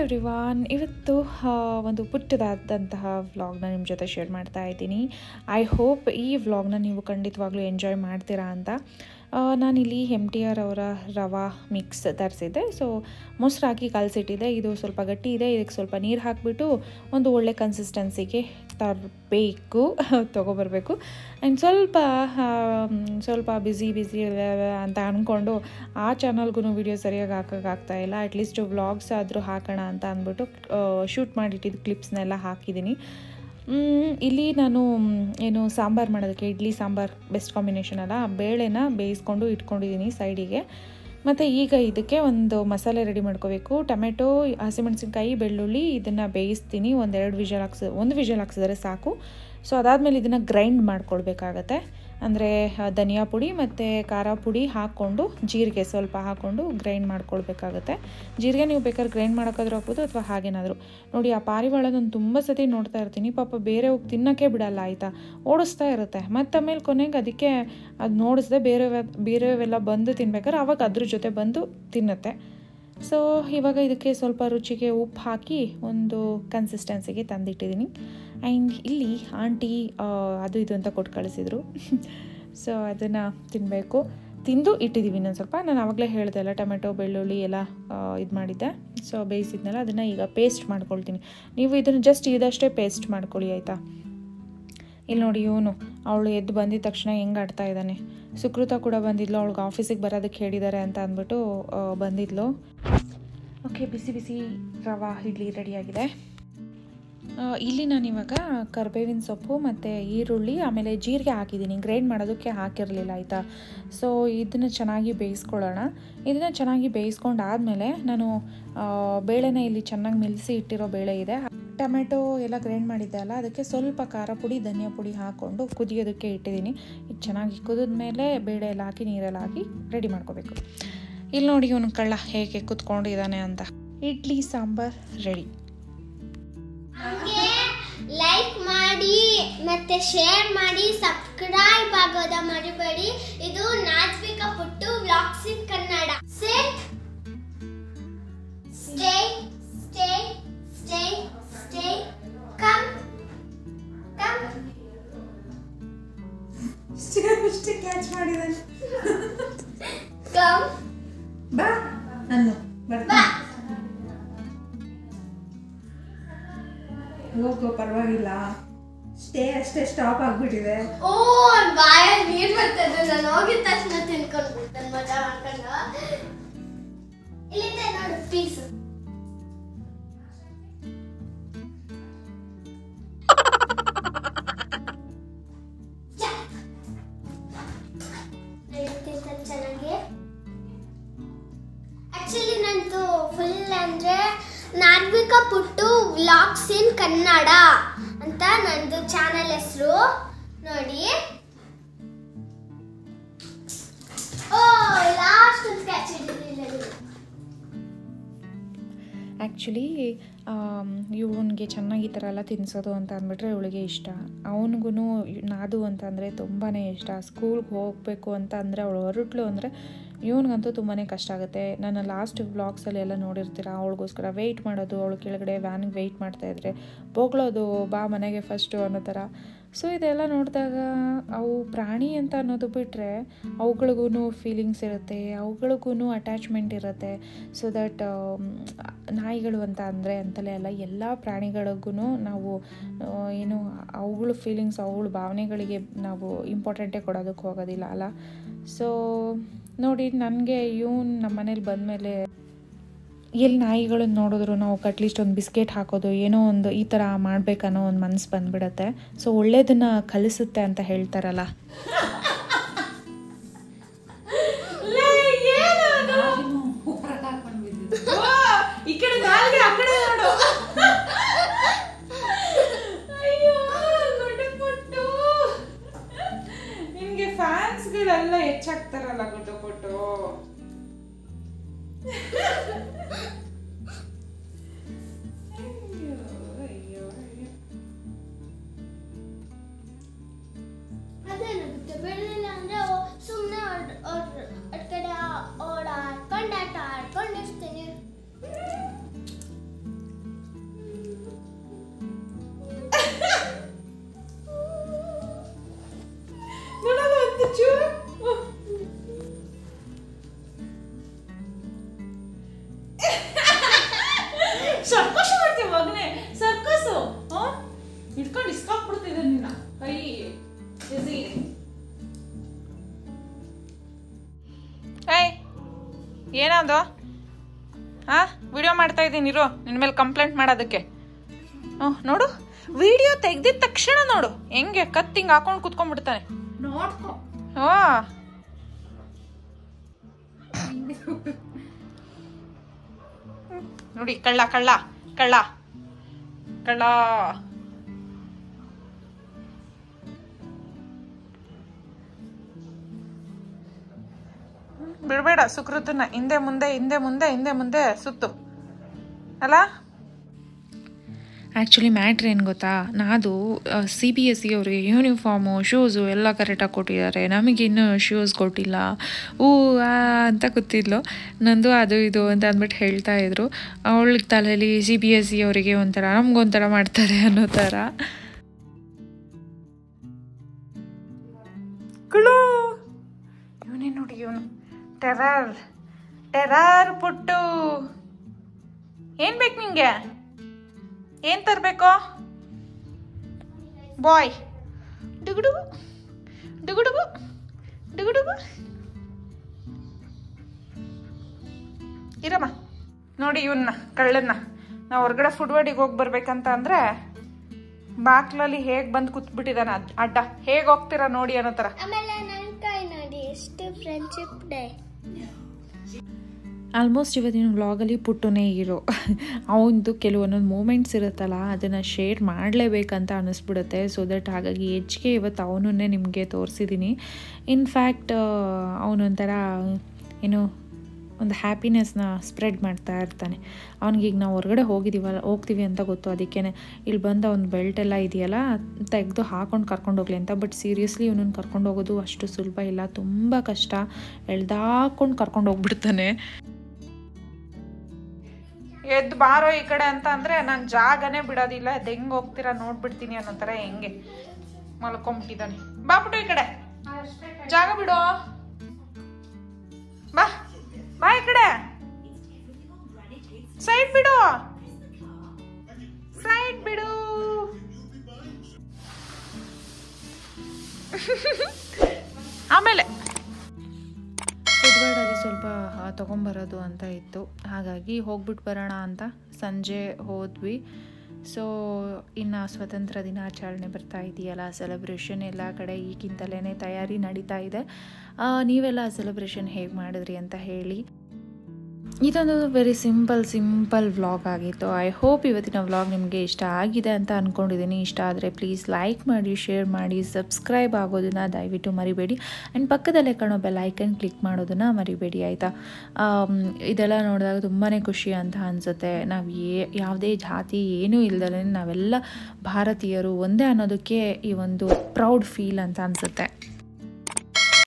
everyone ಇವತ್ತು ಆ, ಒಂದು ಪುಟ್ಟದಾದಂತಹ ವ್ಲಾಗ್ನ ನಿಮ್ಮ ಜೊತೆ ಶೇರ್ ಮಾಡ್ತಾ ಇದ್ದೀನಿ ಐ ಹೋಪ್ ಈ ವ್ಲಾಗ್ನ ನೀವು ಖಂಡಿತವಾಗ್ಲೂ ಎಂಜಾಯ್ ಮಾಡ್ತೀರಾ ಅಂತ ಆ, ನಾನಿಲ್ಲಿ ಎಮ್ ಟಿ ಆರ್ ಅವರ ರವಾ ಮಿಕ್ಸ್ ತರಿಸಿದ್ದೆ ಸೊ ಮೊಸರು ಹಾಕಿ ಕಲಸಿಟ್ಟಿದ್ದೆ ಇದು ಸ್ವಲ್ಪ ಗಟ್ಟಿ ಇದೆ ಇದಕ್ಕೆ ಸ್ವಲ್ಪ ನೀರು ಹಾಕಿಬಿಟ್ಟು ಒಂದು ಒಳ್ಳೆ ಕನ್ಸಿಸ್ಟೆನ್ಸಿಗೆ ತರಬೇಕು ತೊಗೊಬರ್ಬೇಕು ಆ್ಯಂಡ್ ಸ್ವಲ್ಪ ಆಮ್, ಸ್ವಲ್ಪ ಬ್ಯುಸಿ ಬ್ಯುಸಿ ಅಂತ ಅಂದ್ಕೊಂಡು ಆ ಚಾನಲ್ಗೂ ವೀಡಿಯೋ ಸರಿಯಾಗಿ ಹಾಕೋಕ್ಕಾಗ್ತಾ ಇಲ್ಲ ಅಟ್ಲೀಸ್ಟ್ ವ್ಲಾಗ್ಸ್ ಆದರೂ ಹಾಕೋಣ ಅಂತ ಅಂದ್ಬಿಟ್ಟು ಶೂಟ್ ಮಾಡಿಟ್ಟಿದ್ದು ಕ್ಲಿಪ್ಸ್ನೆಲ್ಲ ಹಾಕಿದ್ದೀನಿ ಮ್, ಇಲ್ಲಿ ನಾನು ಮ್, ಏನು ಸಾಂಬಾರು ಮಾಡೋದಕ್ಕೆ ಇಡ್ಲಿ ಸಾಂಬಾರು ಬೆಸ್ಟ್ ಕಾಂಬಿನೇಷನ್ ಅಲ್ಲ ಆ ಬೇಳೆನ ಬೇಯಿಸ್ಕೊಂಡು ಇಟ್ಕೊಂಡಿದ್ದೀನಿ ಸೈಡಿಗೆ ಮತ್ತು ಈಗ ಇದಕ್ಕೆ ಒಂದು ಮಸಾಲೆ ರೆಡಿ ಮಾಡ್ಕೋಬೇಕು ಟೊಮೆಟೊ ಹಸಿಮೆಣಸಿನ್ಕಾಯಿ ಬೆಳ್ಳುಳ್ಳಿ ಇದನ್ನು ಬೇಯಿಸ್ತೀನಿ ಒಂದೆರಡು ವಿಷಲ್ ಹಾಕ್ಸ ಒಂದು ವಿಷಲ್ ಹಾಕ್ಸಿದ್ರೆ ಸಾಕು ಸೊ ಅದಾದಮೇಲೆ ಇದನ್ನು ಗ್ರೈಂಡ್ ಮಾಡ್ಕೊಳ್ಬೇಕಾಗತ್ತೆ ಅಂದರೆ ಧನಿಯಾ ಪುಡಿ ಮತ್ತು ಖಾರ ಪುಡಿ ಹಾಕ್ಕೊಂಡು ಜೀರಿಗೆ ಸ್ವಲ್ಪ ಹಾಕ್ಕೊಂಡು ಗ್ರೈಂಡ್ ಮಾಡ್ಕೊಳ್ಬೇಕಾಗತ್ತೆ ಜೀರಿಗೆ ನೀವು ಬೇಕಾದ್ರೆ ಗ್ರೈಂಡ್ ಮಾಡೋಕ್ಕಾದ್ರೂ ಹಾಕ್ಬೋದು ಅಥವಾ ಹಾಗೇನಾದರೂ ನೋಡಿ ಆ ಪಾರಿವಾಳ ನಾನು ತುಂಬ ಸತಿ ನೋಡ್ತಾ ಇರ್ತೀನಿ ಪಾಪ ಬೇರೆ ಹೋಗಿ ತಿನ್ನೋಕ್ಕೆ ಬಿಡಲ್ಲ ಆಯಿತಾ ಓಡಿಸ್ತಾ ಇರುತ್ತೆ ಮತ್ತು ಆಮೇಲೆ ಕೊನೆಗೆ ಅದಕ್ಕೆ ಅದು ನೋಡಿಸ್ದೆ ಬೇರೆ ಬೇರೆವೆಲ್ಲ ಬಂದು ತಿನ್ಬೇಕಾದ್ರೆ ಆವಾಗ ಅದ್ರ ಜೊತೆ ಬಂದು ತಿನ್ನುತ್ತೆ ಸೊ ಇವಾಗ ಇದಕ್ಕೆ ಸ್ವಲ್ಪ ರುಚಿಗೆ ಉಪ್ಪು ಹಾಕಿ ಒಂದು ಕನ್ಸಿಸ್ಟೆನ್ಸಿಗೆ ತಂದಿಟ್ಟಿದ್ದೀನಿ ಆ್ಯಂಡ್ ಇಲ್ಲಿ ಆಂಟಿ ಅದು ಇದು ಅಂತ ಕೊಟ್ಟು ಕಳಿಸಿದ್ರು ಸೊ ಅದನ್ನು ತಿನ್ನಬೇಕು ತಿಂದು ಇಟ್ಟಿದ್ದೀವಿ ಇನ್ನೊಂದು ಸ್ವಲ್ಪ ನಾನು ಆವಾಗಲೇ ಹೇಳಿದೆ ಅಲ್ಲ ಟೊಮೆಟೊ ಬೆಳ್ಳುಳ್ಳಿ ಎಲ್ಲ ಇದು ಮಾಡಿದ್ದೆ ಸೊ ಬೇಯಿಸಿದ್ನಲ್ಲ ಅದನ್ನು ಈಗ ಪೇಸ್ಟ್ ಮಾಡ್ಕೊಳ್ತೀನಿ ನೀವು ಇದನ್ನು ಜಸ್ಟ್ ಇದಷ್ಟೇ ಪೇಸ್ಟ್ ಮಾಡ್ಕೊಳ್ಳಿ ಆಯಿತಾ ಇಲ್ಲಿ ನೋಡಿ ಇವನು ಅವಳು ಎದ್ದು ಬಂದಿದ ತಕ್ಷಣ ಹೆಂಗೆ ಆಡ್ತಾ ಇದ್ದಾನೆ ಸುಕೃತ ಕೂಡ ಬಂದಿದ್ಲು ಅವಳಿಗೆ ಆಫೀಸಿಗೆ ಬರೋದಕ್ಕೆ ಹೇಳಿದ್ದಾರೆ ಅಂತ ಅಂದ್ಬಿಟ್ಟು ಆ, ಬಂದಿದ್ಲು ಓಕೆ ಬಿಸಿ ಬಿಸಿ ರವಾ ಇಡ್ಲಿ ರೆಡಿಯಾಗಿದೆ ಆ, ಇಲ್ಲಿ ನಾನಿವಾಗ ಕರ್ಬೇವಿನ ಸೊಪ್ಪು ಮತ್ತು ಈರುಳ್ಳಿ ಆಮೇಲೆ ಜೀರಿಗೆ ಹಾಕಿದ್ದೀನಿ ಗ್ರೈಂಡ್ ಮಾಡೋದಕ್ಕೆ ಹಾಕಿರಲಿಲ್ಲ ಆಯಿತಾ ಸೊ ಇದನ್ನು ಚೆನ್ನಾಗಿ ಬೇಯಿಸ್ಕೊಳ್ಳೋಣ ಇದನ್ನು ಚೆನ್ನಾಗಿ ಬೇಯಿಸ್ಕೊಂಡಾದಮೇಲೆ ನಾನು ಆ, ಬೇಳೆನ ಇಲ್ಲಿ ಚೆನ್ನಾಗಿ ಮಿಲಿಸಿ ಇಟ್ಟಿರೋ ಬೇಳೆ ಇದೆ ಟೊಮೆಟೊ ಎಲ್ಲ ಗ್ರೈಂಡ್ ಮಾಡಿದ್ದೆ ಅಲ್ಲ ಅದಕ್ಕೆ ಸ್ವಲ್ಪ ಖಾರ ಪುಡಿ ಧನಿಯಾ ಪುಡಿ ಹಾಕ್ಕೊಂಡು ಕುದಿಯೋದಕ್ಕೆ ಇಟ್ಟಿದ್ದೀನಿ ಇದು ಚೆನ್ನಾಗಿ ಕುದಿದ ಮೇಲೆ ಬೇಳೆ ಎಲ್ಲ ಹಾಕಿ ನೀರೆಲ್ಲ ಹಾಕಿ ರೆಡಿ ಮಾಡ್ಕೋಬೇಕು ಇಲ್ಲಿ ನೋಡಿ ಇವನು ಕಳ್ಳ ಹೇಗೆ ಕುತ್ಕೊಂಡಿದ್ದಾನೆ ಅಂತ ಇಡ್ಲಿ ಸಾಂಬಾರ್ ರೆಡಿ ನಮ್ಗೆ ಲೈಕ್ ಮಾಡಿ ಮತ್ತೆ ಶೇರ್ ಮಾಡಿ ಸಬ್ಸ್ಕ್ರೈಬ್ ಆಗೋದ ಮರಿಬೇಡಿ ಇದು Nachvika Puttu vlogs in Kannada sit stay stay stay stay come come ಅಷ್ಟೇ ಕ್ಯಾಚ್ ಮಾಡಿದಾನೆ ಕಮ್ ಬಾ ಅನ್ನು ಬರ್ತಾ ಹೋಗೋ ಪರವಾಗಿಲ್ಲ ಸ್ಟೇ ಅಷ್ಟೇ ಸ್ಟಾಪ್ ಆಗ್ಬಿಟ್ಟಿದೆ ಓ ಬಾಯ ನೀರ್ ಬರ್ತದೆ ನಾನು ಹೋಗಿದ ತಕ್ಷಣ ತಿನ್ಕೊಂಡು ಬಿಡ್ತೇನೆ ಮಜಾ ಮಾಡ್ಕೊಂಡು ಇಲ್ಲಿಂದ ನೋಡು ಪೀಸ್ ಚೆನ್ನಾಗಿ ಆಕ್ಚುಲಿ ನಂದು ಫುಲ್ ಅಂದ್ರೆ ನಾರ್ವಿಕ ಪುಟ್ಟು ವ್ಲಾಗ್ಸ್ ಇನ್ ಕನ್ನಡ ಅಂತ ನಂದು ಚಾನಲ್ ಹೆಸರು ನೋಡಿ ಓ ಲಾಸ್ಟ್ ಒಂದು ಸ್ಕೆಚ್ ಹಿಡಿದಿಲ್ಲ ಆ್ಯಕ್ಚುಲಿ ಇವನಿಗೆ ಚೆನ್ನಾಗಿ ಈ ಥರ ಎಲ್ಲ ತಿನ್ನಿಸೋದು ಅಂತ ಅಂದ್ಬಿಟ್ರೆ ಇವಳಿಗೆ ಇಷ್ಟ ಅವನಿಗೂ ನಾದು ಅಂತ ಅಂದರೆ ತುಂಬಾ ಇಷ್ಟ ಸ್ಕೂಲ್ಗೆ ಹೋಗಬೇಕು ಅಂತ ಅಂದರೆ ಅವಳು ಹೊರಟ್ಲು ಅಂದರೆ ಇವನಿಗಂತೂ ತುಂಬಾ ಕಷ್ಟ ಆಗುತ್ತೆ ನನ್ನ ಲಾಸ್ಟ್ ವ್ಲಾಗ್ಸಲ್ಲಿ ಎಲ್ಲ ನೋಡಿರ್ತೀರ ಅವಳಿಗೋಸ್ಕರ ವೆಯ್ಟ್ ಮಾಡೋದು ಅವಳು ಕೆಳಗಡೆ ವ್ಯಾನಿಗೆ ವೆಯ್ಟ್ ಮಾಡ್ತಾಯಿದ್ರೆ ಹೋಗ್ಳೋದು ಬಾ ಮನೆಗೆ ಫಸ್ಟು ಅನ್ನೋ ಥರ ಸೊ ಇದೆಲ್ಲ ನೋಡಿದಾಗ ಅವು ಪ್ರಾಣಿ ಅಂತ ಅನ್ನೋದು ಬಿಟ್ಟರೆ ಅವುಗಳಿಗೂ ಫೀಲಿಂಗ್ಸ್ ಇರುತ್ತೆ ಅವುಗಳಿಗೂ ಅಟ್ಯಾಚ್ಮೆಂಟ್ ಇರುತ್ತೆ ಸೊ ದಟ್ ನಾಯಿಗಳು ಅಂತ ಅಂದರೆ ಅಂತಲೇ ಅಲ್ಲ ಎಲ್ಲ ಪ್ರಾಣಿಗಳಿಗೂ ನಾವು ಆ, ಏನು ಅವುಗಳ ಫೀಲಿಂಗ್ಸ್ ಅವುಗಳ ಭಾವನೆಗಳಿಗೆ ನಾವು ಇಂಪಾರ್ಟೆಂಟೇ ಕೊಡೋದಕ್ಕೆ ಹೋಗೋದಿಲ್ಲ ಅಲ್ಲ ಸೊ ನೋಡಿ ನನಗೆ ಇವನು ನಮ್ಮ ಮನೇಲಿ ಬಂದಮೇಲೆ ಎಲ್ಲಿ ನಾಯಿಗಳನ್ನ ನೋಡಿದ್ರು ನಾವು ಅಟ್ಲೀಸ್ಟ್ ಒಂದು ಬಿಸ್ಕೆಟ್ ಹಾಕೋದು ಏನೋ ಒಂದು ಈ ಥರ ಮಾಡಬೇಕನ್ನೋ ಒಂದು ಮನಸ್ಸು ಬಂದ್ಬಿಡತ್ತೆ ಸೊ ಒಳ್ಳೇದನ್ನ ಕಲಿಸುತ್ತೆ ಅಂತ ಹೇಳ್ತಾರಲ್ಲ ಈ ಕಡೆ ನಾಲ್ಗೆ ಆ ಕಡೆ ನೋಡು ಅಯ್ಯೋ ಗುಡ್ಡ ಪುಟ್ಟು ನಿಮ್ಗೆ ಫ್ಯಾನ್ಸ್ಗಳೆಲ್ಲ ಹೆಚ್ಚಾಗ್ತಾರಲ್ಲ ಗುಡ್ಡ ಪುಟ್ಟು ಅಯ್ಯೋ ಅಯ್ಯೋ ಅಯ್ಯೋ ಅದೇನಾಗುತ್ತೆ ಬೆಳಿಲಿಲ್ಲ ಅಂದ್ರೆ ಸುಮ್ಮನೆ ಅಡ್ ಕಡೆ ಓಡಾಡ್ಕೊಂಡು ಆಟ ಆಡ್ಕೊಂಡು ಇರ್ತೀನಿ ಏನದು ಹಾ ವಿಡಿಯೋ ಮಾಡ್ತಾ ಇದ್ದೀನಿ ಇರೋ ನಿನ್ನ ಮೇಲೆ ಕಂಪ್ಲೇಂಟ್ ಮಾಡೋದಕ್ಕೆ ಹ್ಞೂ ನೋಡು ವಿಡಿಯೋ ತೆಗ್ದಿದ ತಕ್ಷಣ ನೋಡು ಹೆಂಗೆ ಕತ್ತಿಂಗ್ ಹಾಕೊಂಡು ಕುತ್ಕೊಂಡ್ಬಿಡ್ತಾನೆ ನೋಡ್ಕೊ ಓ ನೋಡಿ ಕಳ್ಳ ಕಳ್ಳ ಕಳ್ಳ ಕಳ್ಳ ಬಿಡಬೇಡ ಸುಕೃತನ ಹಿಂದೆ ಮುಂದೆ ಹಿಂದೆ ಮುಂದೆ ಹಿಂದೆ ಮುಂದೆ ಸುತ್ತು ಅಲ್ಲ ಆ್ಯಕ್ಚುಲಿ ಮ್ಯಾಟ್ರ್ ಏನು ಗೊತ್ತಾ ನಾದು ಸಿ ಬಿ ಎಸ್ ಸಿ ಅವ್ರಿಗೆ ಯೂನಿಫಾರ್ಮು ಶೂಸು ಎಲ್ಲ ಕರೆಕ್ಟಾಗಿ ಕೊಟ್ಟಿದ್ದಾರೆ ನಮಗೆ ಇನ್ನೂ ಶೂಸ್ ಕೊಟ್ಟಿಲ್ಲ ಊ ಆ ಅಂತ ಕೂತಿದ್ಲು ನಂದು ಅದು ಇದು ಅಂತ ಅಂದ್ಬಿಟ್ಟು ಹೇಳ್ತಾ ಇದ್ರು ಅವಳ ತಲೆಯಲ್ಲಿ ಸಿ ಬಿ ಎಸ್ ಸಿ ಅವರಿಗೆ ಒಂಥರ ನಮ್ಗೊಂಥರ ಮಾಡ್ತಾರೆ ಅನ್ನೋ ಥರ ಕುಳು ಇವನೇ ನೋಡಿ ಇವನು ಟೆರರ್ ಟೆರರ್ ಪುಟ್ಟು ಏನು ಬೇಕು ನಿಂಗೆ ಏನ್ ತರಬೇಕು ಬಾಯ್ ಡುಗುಡುಗು ಡುಗುಡುಗು ಡುಗುಡುಗು ಇರಮ್ಮ ನೋಡಿ ಇವನ್ನ ಕಳ್ಳನ್ನ ನಾವು ಹೊರಗಡೆ ಫುಡ್ವರ್ಡಿಗೆ ಹೋಗಿ ಬರ್ಬೇಕಂತ ಅಂದ್ರೆ ಬಾಕ್ಲಲ್ಲಿ ಹೇಗ್ ಬಂದು ಕೂತ್ಬಿಟ್ಟಿದಾನ ಅದ್- ಅಡ್ಡ ಹೇಗ್ ಹೋಗ್ತೀರಾ ನೋಡಿ ಅನ್ನೋ ಥರ ಆಮೇಲೆ ನನ್ನ ಕೈ ನೋಡಿ ಎಷ್ಟು ಫ್ರೆಂಡ್ಶಿಪ್ ಡೇ ಆಲ್ಮೋಸ್ಟ್ ಇವತ್ತಿನ ವ್ಲಾಗಲ್ಲಿ ಪುಟ್ಟನೇ ಹೀರೋ ಅವನದು ಕೆಲವೊಂದೊಂದು ಮೂಮೆಂಟ್ಸ್ ಇರುತ್ತಲ್ಲ ಅದನ್ನು ಶೇರ್ ಮಾಡಲೇಬೇಕಂತ ಅನ್ನಿಸ್ಬಿಡುತ್ತೆ ಸೊ ದಟ್ ಹಾಗಾಗಿ ಹೆಚ್ಚಿಗೆ ಇವತ್ತು ಅವನನ್ನೇ ನಿಮಗೆ ತೋರಿಸಿದ್ದೀನಿ ಇನ್ಫ್ಯಾಕ್ಟ್ ಅವನೊಂಥರ ಏನು ಒಂದು ಹ್ಯಾಪಿನೆಸ್ನ ಸ್ಪ್ರೆಡ್ ಮಾಡ್ತಾ ಇರ್ತಾನೆ ಅವ್ನಿಗೀಗ ನಾವು ಹೊರಗಡೆ ಹೋಗಿದ್ದೀವಲ್ಲ ಹೋಗ್ತೀವಿ ಅಂತ ಗೊತ್ತು ಅದಕ್ಕೇ ಇಲ್ಲಿ ಬಂದು ಅವ್ನ ಬೆಲ್ಟ್ ಎಲ್ಲ ಇದೆಯಲ್ಲ ತೆಗೆದು ಹಾಕೊಂಡು ಕರ್ಕೊಂಡು ಹೋಗ್ಲಿ ಅಂತ ಬಟ್ ಸೀರಿಯಸ್ಲಿ ಇವನನ್ನು ಕರ್ಕೊಂಡು ಹೋಗೋದು ಅಷ್ಟು ಸುಲಭ ಇಲ್ಲ ತುಂಬ ಕಷ್ಟ ಎಳ್ದಾಕೊಂಡು ಕರ್ಕೊಂಡು ಹೋಗ್ಬಿಡ್ತಾನೆ ಎದ್ದು ಬಾರೋ ಈ ಕಡೆ ಅಂತ ಅಂದ್ರೆ ನಾನು ಜಾಗನೇ ಬಿಡೋದಿಲ್ಲ ಅದು ಹೆಂಗ್ ಹೋಗ್ತೀರಾ ನೋಡ್ಬಿಡ್ತೀನಿ ಅನ್ನೋ ಥರ ಹೆಂಗೆ ಮಲ್ಕೊಂಬಿಟ್ಟಿದ್ದಾನೆ ಬಾ ಬಿಡು ಈ ಕಡೆ ಜಾಗ ಬಿಡು ಬಾ ಬಾ ಈ ಕಡೆ ಸೈಡ್ ಬಿಡು ಸೈಡ್ ಬಿಡು ಆಮೇಲೆ ಫುಡ್ವರ್ಡಲ್ಲಿ ಸ್ವಲ್ಪ ಆ, ತೊಗೊಂಬರೋದು ಅಂತ ಇತ್ತು ಹಾಗಾಗಿ ಹೋಗ್ಬಿಟ್ಟು ಬರೋಣ ಅಂತ ಸಂಜೆ ಹೋದ್ವಿ ಸೊ ಇನ್ನು ಸ್ವತಂತ್ರ ದಿನಾಚರಣೆ ಬರ್ತಾ ಇದೆಯಲ್ಲ ಸೆಲೆಬ್ರೇಷನ್ ಎಲ್ಲ ಕಡೆ ಈಗಿಂದಲೇ ತಯಾರಿ ನಡೀತಾ ಇದೆ ಆ, ನೀವೆಲ್ಲ ಸೆಲೆಬ್ರೇಷನ್ ಹೇಗೆ ಮಾಡಿದ್ರಿ ಅಂತ ಹೇಳಿ ಇದೊಂದು ವೆರಿ ಸಿಂಪಲ್ ಸಿಂಪಲ್ ವ್ಲಾಗ್ ಆಗಿತ್ತು ಐ ಹೋಪ್ ಇವತ್ತಿನ ವ್ಲಾಗ್ ನಿಮಗೆ ಇಷ್ಟ ಆಗಿದೆ ಅಂತ ಅಂದ್ಕೊಂಡಿದ್ದೀನಿ ಇಷ್ಟ ಆದರೆ ಪ್ಲೀಸ್ ಲೈಕ್ ಮಾಡಿ ಶೇರ್ ಮಾಡಿ ಸಬ್ಸ್ಕ್ರೈಬ್ ಆಗೋದನ್ನು ದಯವಿಟ್ಟು ಮರಿಬೇಡಿ ಆ್ಯಂಡ್ ಪಕ್ಕದಲ್ಲೇ ಕಾಣೋ ಬೆಲ್ ಐಕನ್ ಕ್ಲಿಕ್ ಮಾಡೋದನ್ನು ಮರಿಬೇಡಿ ಆಯಿತಾ ಇದೆಲ್ಲ ನೋಡಿದಾಗ ತುಂಬಾ ಖುಷಿ ಅಂತ ಅನಿಸುತ್ತೆ ನಾವು ಏ ಯಾವುದೇ ಜಾತಿ ಏನೂ ಇಲ್ದಲೇ ನಾವೆಲ್ಲ ಭಾರತೀಯರು ಒಂದೇ ಅನ್ನೋದಕ್ಕೆ ಈ ಒಂದು ಪ್ರೌಡ್ ಫೀಲ್ ಅಂತ ಅನಿಸುತ್ತೆ